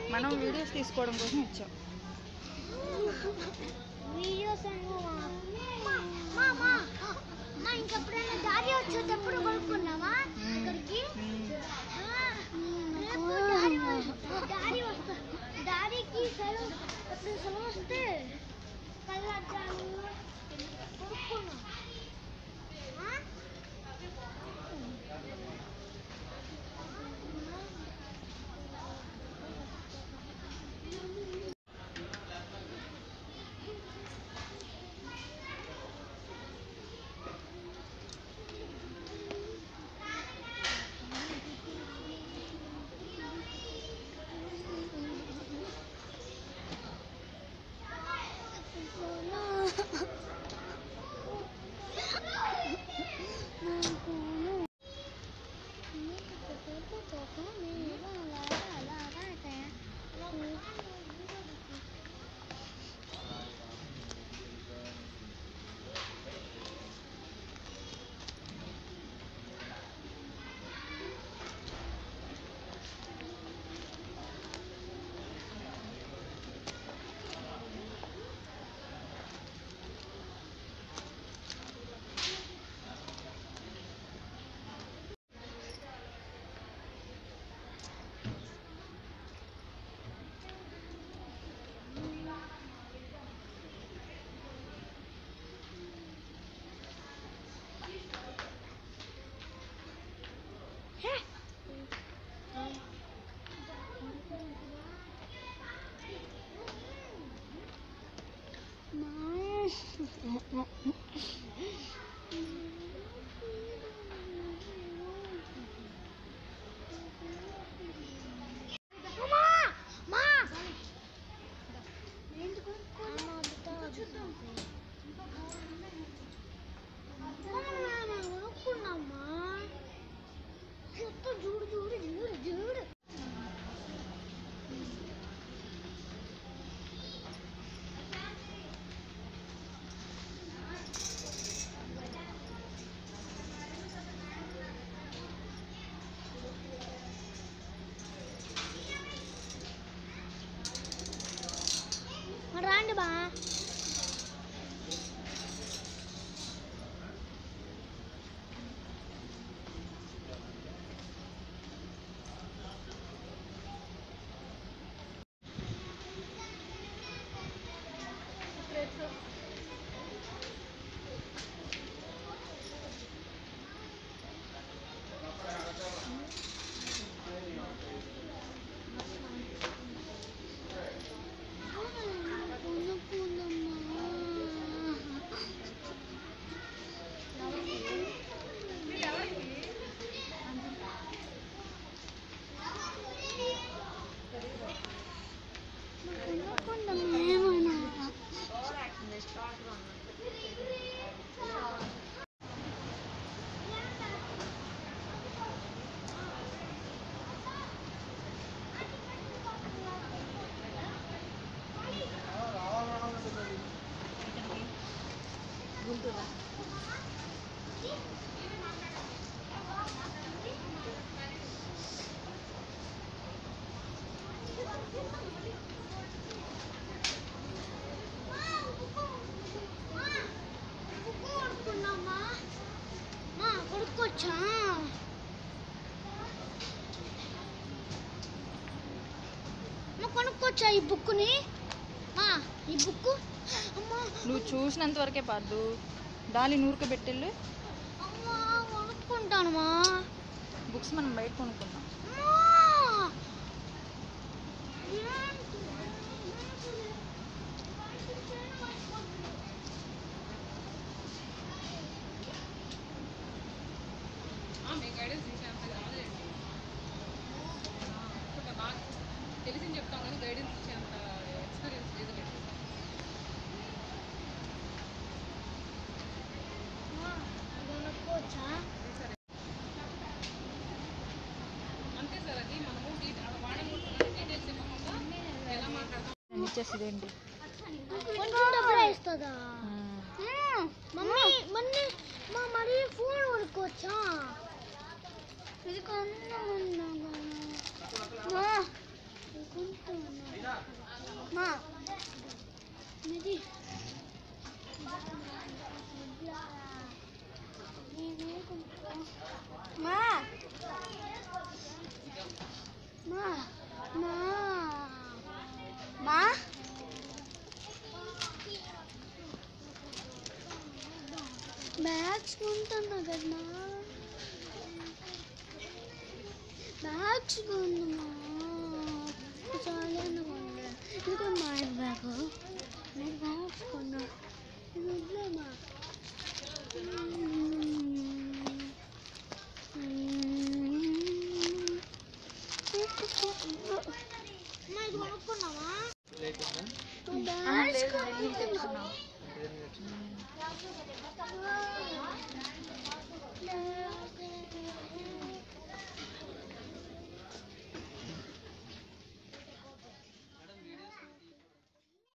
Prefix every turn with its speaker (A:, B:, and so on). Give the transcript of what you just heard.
A: మనం వీడియోస్ తీసుకోవడం కోసం వచ్చాం
B: వీడియోస్ మా మా మా ఇంకెప్పుడైనా దారి వచ్చేటప్పుడు కొనుక్కున్నావా ఇక్కడికి ఆ, రేపు దారి వ- దారి వస్తా దారికి సెలవు అప్పుడు సెలవు వస్తే కళ్ళద్దాలు కొనుక్కున్నాం ఆ? చూడు చూడు చూడు చూడు రాండి బా కొనుక్కొచ్చా అమ్మ కొనుక్కొచ్చా ఈ బుక్ని మా ఈ బుక్ అమ్మా
A: నువ్వు చూసినంత వరకే పాదు డాలి నూరుకు పెట్టిల్లు
B: అమ్మా కొనుక్కుంటానమ్మా
A: బుక్స్ మనం బయట కొనుక్కుందాం
B: అమ్మా
C: తెలిసింది చెప్తాం కానీ గైడెన్స్ ఇచ్చేంత ఎక్స్పీరియన్స్ లేదు లేదు.
B: అమ్మా, కొనుక్కోవచ్చా
C: అంతే సార్ అది మనము డీటెయిల్ వాడము డీటెయిల్స్ ఇవ్వకుండా ఎలా మాట్లాడతాం
A: నేను ఇచ్చేసి ఇదేంటి
B: కొంచెం డబ్బులు ఇస్తుందా మమ్మీ మమ్మీ మా మరి ఫోన్ కొనుక్కోవచ్చా ఇది కొన్నా కదమ్మా బ్యాగ్స్ కొందమ్మా చాలా కొందా ఇది కూడా మా బ్యాగ్ నేను బ్యాగ్స్ కొన్నా ఇది వదిలేమా అమ్మా ఇది కొనుక్కున్నావా
D: లేకుండా
B: బ్యాగ్స్ కొనుక్కున్నావా
D: ఏదైనా తెచ్చుకో.
B: Yeah.